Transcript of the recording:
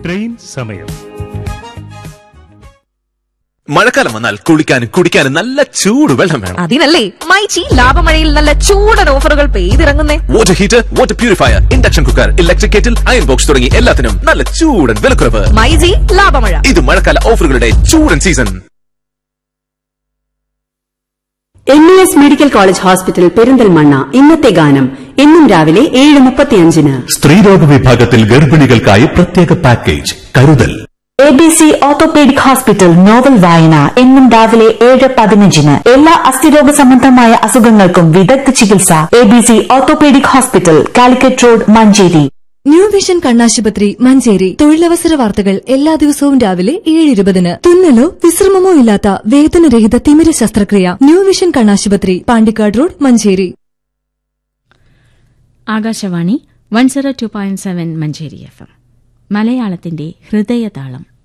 train സമയം മഴക്കാലം വന്നാൽ കുളിക്കാനും കുടിക്കാനും നല്ല ചൂട് വെള്ളം വേണം അതിനല്ലേ മൈച്ചി ലാഭമഴയിൽ നല്ല ചൂടൻ ഓഫറുകൾ പെയ്തിറങ്ങുന്നേ water heater water purifier induction cooker electric kettle iron box തുടങ്ങി എല്ലാത്തിനും നല്ല ചൂടൻ വിലക്കുറവ് മൈജി ലാഭമഴ ഇത് മഴക്കാല ഓഫറുകളുടെ ചൂടൻ season M E S medical college hospital Perinthalmanna ഇന്നത്തെ ഗാനം എന്നും രാവിലെ ഏഴ് മുപ്പത്തിയഞ്ചിന് സ്ത്രീരോഗ വിഭാഗത്തിൽ ഗർഭിണികൾക്കായി പ്രത്യേക പാക്കേജ് കരുതൽ A B C orthopaedic hospital novel വായന എന്നും രാവിലെ ഏഴ് പതിനഞ്ചിന് എല്ലാ അസ്ഥിരോഗ സംബന്ധമായ അസുഖങ്ങൾക്കും വിദഗ്ധ ചികിത്സ A B C orthopaedic hospital Calicut road Manjeri new vision കണ്ണാശുപത്രി മഞ്ചേരി തൊഴിലവസര വാർത്തകൾ എല്ലാ ദിവസവും രാവിലെ ഏഴ് ഇരുപതിന് തുന്നലോ വിശ്രമമോ ഇല്ലാത്ത വേദനരഹിത തിമിര ശസ്ത്രക്രിയ ന്യൂ വിഷൻ കണ്ണാശുപത്രി Pandikkad road Manjeri Akashvani one zero two point seven Manjeri F M മലയാളത്തിന്റെ ഹൃദയതാളം